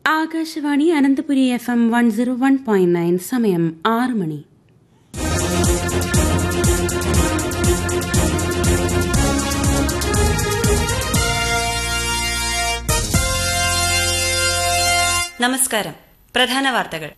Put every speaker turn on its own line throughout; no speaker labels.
Akashvani Ananthapuri F M one zero one point nine സമയം ആറ് മണി
നമസ്കാരം പ്രധാന വാർത്തകൾ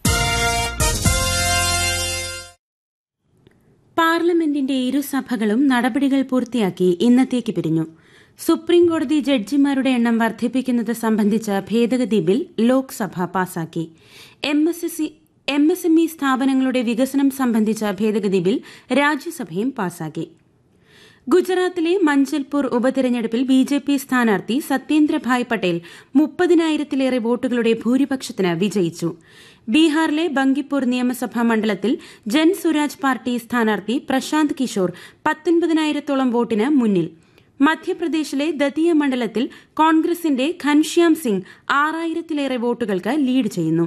പാർലമെന്റിന്റെ ഇരുസഭകളും നടപടികൾ പൂർത്തിയാക്കി ഇന്നത്തേക്ക് പിരിഞ്ഞു സുപ്രീംകോടതി ജഡ്ജിമാരുടെ എണ്ണം വർദ്ധിപ്പിക്കുന്നത് സംബന്ധിച്ച ഭേദഗതി ബിൽ ലോക്സഭ പാസാക്കി എം എസ് എം ഇ സ്ഥാപനങ്ങളുടെ വികസനം സംബന്ധിച്ച ഭേദഗതി ബിൽ രാജ്യസഭയും പാസാക്കി ഗുജറാത്തിലെ മഞ്ചൽപൂർ ഉപതെരഞ്ഞെടുപ്പിൽ ബി ജെ പി സ്ഥാനാർത്ഥി സത്യേന്ദ്രഭായ് പട്ടേൽ മുപ്പതിനായിരത്തിലേറെ വോട്ടുകളുടെ ഭൂരിപക്ഷത്തിന് വിജയിച്ചു ബീഹാറിലെ ബങ്കിപ്പൂർ നിയമസഭാ മണ്ഡലത്തിൽ ജൻ സുരാജ് പാർട്ടി സ്ഥാനാർത്ഥി പ്രശാന്ത് കിഷോർ പത്തൊൻപതിനായിരത്തോളം വോട്ടിന് മുന്നിൽ മധ്യപ്രദേശിലെ ദതിയ മണ്ഡലത്തിൽ കോൺഗ്രസിന്റെ ഘൻശ്യാം സിംഗ് ആറായിരത്തിലേറെ വോട്ടുകൾക്ക് ലീഡ് ചെയ്യുന്നു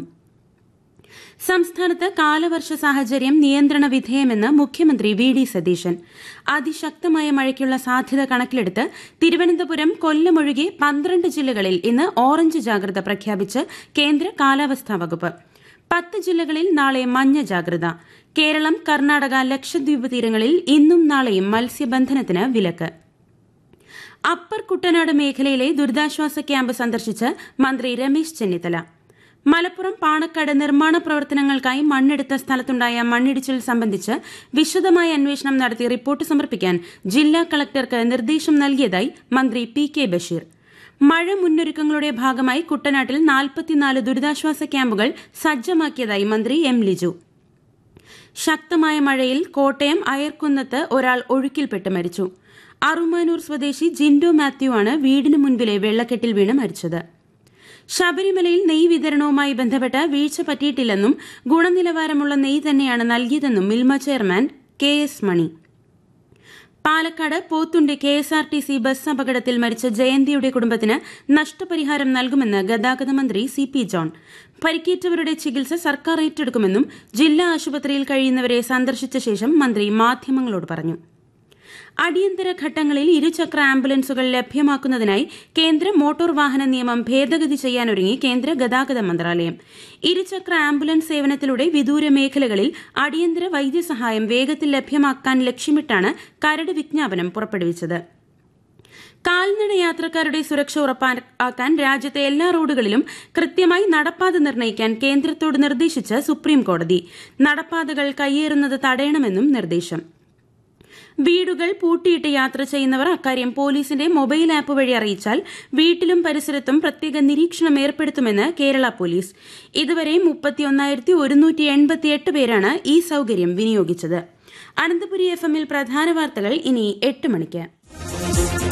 സംസ്ഥാനത്ത് കാലവർഷ സാഹചര്യം നിയന്ത്രണ വിധേയമെന്ന് മുഖ്യമന്ത്രി വി ഡി സതീശൻ അതിശക്തമായ മഴയ്ക്കുള്ള സാധ്യത കണക്കിലെടുത്ത് തിരുവനന്തപുരം കൊല്ലം ഒഴികെ പന്ത്രണ്ട് ജില്ലകളിൽ ഇന്ന് ഓറഞ്ച് ജാഗ്രത പ്രഖ്യാപിച്ച് കേന്ദ്ര കാലാവസ്ഥാ വകുപ്പ് പത്ത് ജില്ലകളിൽ നാളെ മഞ്ഞ ജാഗ്രത കേരളം കർണാടക ലക്ഷദ്വീപ് തീരങ്ങളിൽ ഇന്നും നാളെയും മത്സ്യബന്ധനത്തിന് വിലക്ക് അപ്പർ കുട്ടനാട് മേഖലയിലെ ദുരിതാശ്വാസ ക്യാമ്പ് സന്ദർശിച്ച് മന്ത്രി രമേശ് ചെന്നിത്തല മലപ്പുറം പാണക്കാട് നിർമ്മാണ പ്രവർത്തനങ്ങൾക്കായി മണ്ണെടുത്ത സ്ഥലത്തുണ്ടായ മണ്ണിടിച്ചിൽ സംബന്ധിച്ച് വിശദമായ അന്വേഷണം നടത്തി റിപ്പോർട്ട് സമർപ്പിക്കാൻ ജില്ലാ കളക്ടർക്ക് നിർദ്ദേശം നൽകിയതായി മന്ത്രി പി കെ ബഷീർ മഴ മുന്നൊരുക്കങ്ങളുടെ ഭാഗമായി കുട്ടനാട്ടിൽ നാൽപ്പത്തിനാല് ദുരിതാശ്വാസ ക്യാമ്പുകൾ സജ്ജമാക്കിയതായി മന്ത്രി എം ലിജു ശക്തമായ മഴയിൽ കോട്ടയം അയർക്കുന്നത്ത് ഒരാൾ ഒഴുക്കിൽപ്പെട്ട് മരിച്ചു അറുമാനൂർ സ്വദേശി ജിൻഡോ മാത്യു ആണ് വീടിന് മുൻപിലെ വെള്ളക്കെട്ടിൽ വീണ് മരിച്ചത് ശബരിമലയിൽ നെയ് വിതരണവുമായി ബന്ധപ്പെട്ട് വീഴ്ച പറ്റിയിട്ടില്ലെന്നും ഗുണനിലവാരമുള്ള നെയ് തന്നെയാണ് നൽകിയതെന്നും Milma chairman K S Mani Palakkad Pothundi K S R T C bus അപകടത്തിൽ മരിച്ച ജയന്തിയുടെ കുടുംബത്തിന് നഷ്ടപരിഹാരം നൽകുമെന്ന് ഗതാഗത മന്ത്രി സി പി ജോൺ പരിക്കേറ്റവരുടെ ചികിത്സ സർക്കാർ ഏറ്റെടുക്കുമെന്നും ജില്ലാ ആശുപത്രിയിൽ കഴിയുന്നവരെ സന്ദർശിച്ച ശേഷം മന്ത്രി മാധ്യമങ്ങളോട് പറഞ്ഞു അടിയന്തര ഘട്ടങ്ങളിൽ ഇരുചക്ര ആംബുലൻസുകൾ ലഭ്യമാക്കുന്നതിനായി കേന്ദ്ര മോട്ടോർ വാഹന നിയമം ഭേദഗതി ചെയ്യാനൊരുങ്ങി കേന്ദ്ര ഗതാഗത മന്ത്രാലയം ഇരുചക്ര ആംബുലൻസ് സേവനത്തിലൂടെ വിദൂര മേഖലകളിൽ അടിയന്തര വൈദ്യസഹായം വേഗത്തിൽ ലഭ്യമാക്കാൻ ലക്ഷ്യമിട്ടാണ് കരട് വിജ്ഞാപനം പുറപ്പെടുവിച്ചത് കാൽനട യാത്രക്കാരുടെ സുരക്ഷ ഉറപ്പാക്കാൻ രാജ്യത്തെ എല്ലാ റോഡുകളിലും കൃത്യമായി നടപ്പാത നിർണ്ണയിക്കാൻ കേന്ദ്രത്തോട് നിർദ്ദേശിച്ച് സുപ്രീംകോടതി നടപ്പാതകൾ കയ്യേറുന്നത് തടയണമെന്നും നിർദ്ദേശം വീടുകൾ പൂട്ടിയിട്ട് യാത്ര ചെയ്യുന്നവർ അക്കാര്യം പോലീസിന്റെ മൊബൈൽ ആപ്പ് വഴി അറിയിച്ചാൽ വീട്ടിലും പരിസരത്തും പ്രത്യേക നിരീക്ഷണം ഏർപ്പെടുത്തുമെന്ന് കേരള പോലീസ് ഇതുവരെ മുപ്പത്തിയൊന്നായിരത്തി ഒരുന്നൂറ്റി എൺപത്തിയെട്ട് പേരാണ് ഈ സൌകര്യം വിനിയോഗിച്ചത് അനന്തപുരി എഫ് എമ്മിൽ പ്രധാന വാർത്തകൾ ഇനി എട്ട് മണിക്ക്